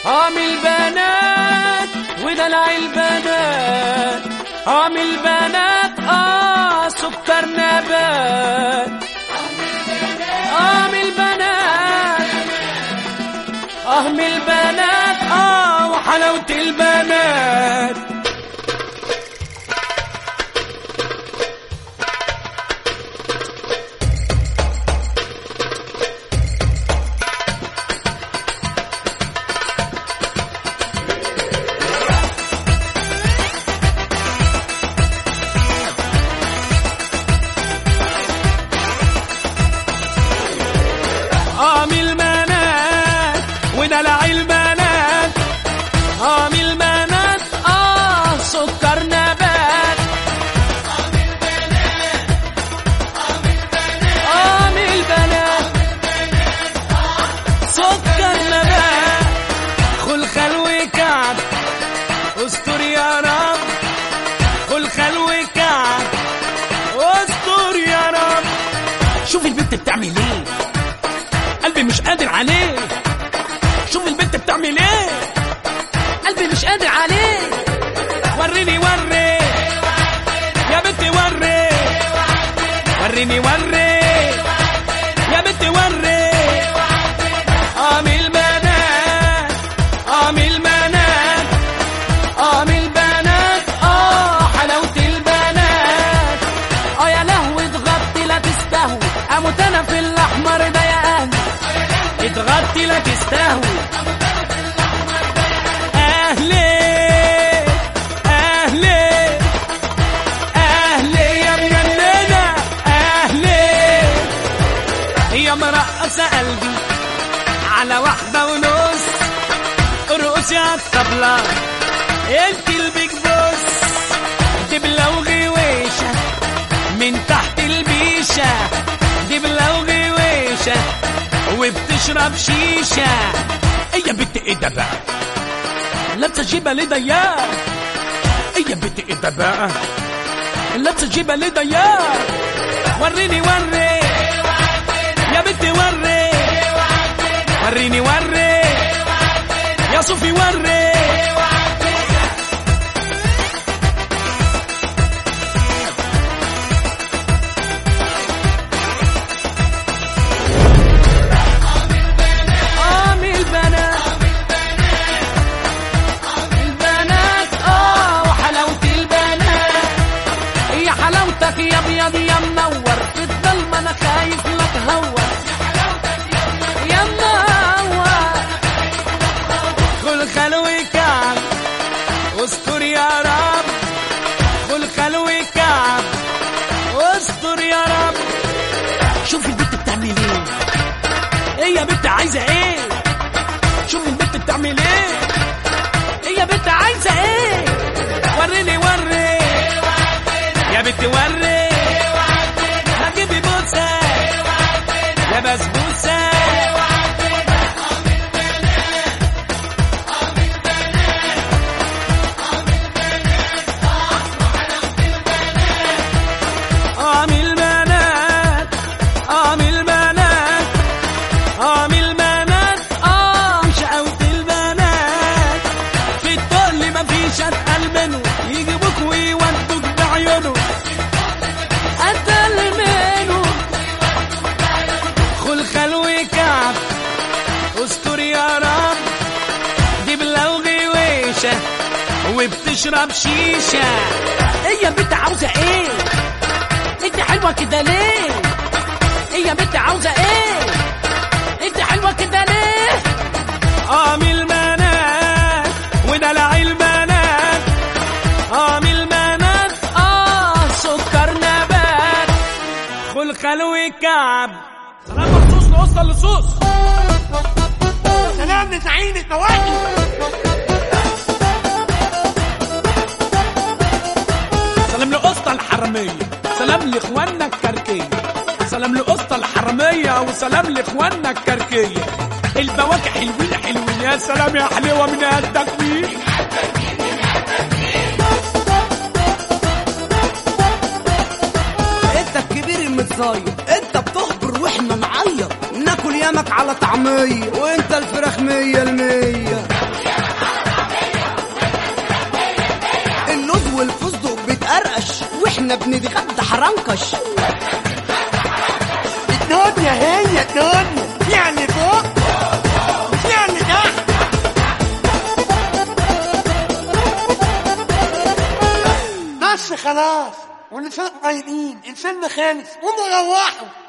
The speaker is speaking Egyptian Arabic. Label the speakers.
Speaker 1: عامل بنات ودلع البنات عامل بنات اه سكر نبات عامل بنات اهمل بنات اه وحلاوة البنات عامل بنات ودلع البنات عامل بنات اه سكر نبات عامل بنات سكر نبات خل خلوي كعب استر يا رب خل خلوي كعب استر يا رب شوف البنت بتعمل ايه قلبي مش قادر عليه شوف البنت بتعمل ايه قلبي مش قادر عليه وريني وري يا بنتي وري وريني وري يا بنتي وري اعمل بنات اعمل بنات اعمل بنات اه حلاوة البنات اه يا لهوي تغطي لا تستهوي اموت انا في الاحمر ده يا اهلي اتغطي لا تستهوي اهلي اهلي اهلي يا مجننة اهلي يا مرقصة قلبي على واحدة ونص ارقصي على الطبلة انت البيج بوس دبلة وغويشة من تحت البيشة دبلة وغويشة وبتشرب شيشة ايه يا بنت ايه ده بقى لابسة جيبة ليه ضيقة ايه يا بنت ايه ده بقى لابسة جيبة ليه ضيقة وريني وري يا بنتي وري وريني وري يا صوفي وري عامل بنات البنات اه وحلاوة البنات هي حلاوتك يا ابيض يا منور في الضلمة انا خايف لك هور يا منور كل خلوي كعب استر يا رب كل خلوي كعب استر يا رب شوف البنت بتعمل ايه ايه يا بنت عايزه ايه شوف البنت بتعمل ايه ايه يا بنت عايزه ايه وريني وري يا بنت وري هجيبي بوسه يا بسبوسه عامل بنات عامل بنات عامل بنات اه شقاوة البنات في التقل مفيش اتقل منه يجيبوك ويودوك بعيونه اتقل منه خل خلوي كعب استر يا رب دبلة وغويشة وبتشرب شيشة ايه يا بنت عاوزة ايه انت حلوة كده ليه ايه يا بنت عاوزة ايه انت حلوة كده ليه عامل بنات ودلع البنات عامل بنات اه سكر نبات خل خلوي كعب سلام مخصوص لقصة اللصوص
Speaker 2: سلام لزعيم النواجي
Speaker 1: سلام لقسطى الحرامية سلام لاخواننا الكركية سلام لقسطى الحرامية وسلام لاخواننا الكركية البواكع حلوين حلوين يا سلام يا حلوة من التكوين
Speaker 2: انت الكبير المتصاير انت بتخبر واحنا نعيط ناكل يامك على طعمية وانت الفراخ مية المية واحنا بنتغدى حرنكش
Speaker 3: الدنيا هي الدنيا يعني فوق يعني تحت بس خلاص ونسان قايلين الفيلم خلص قوموا روحوا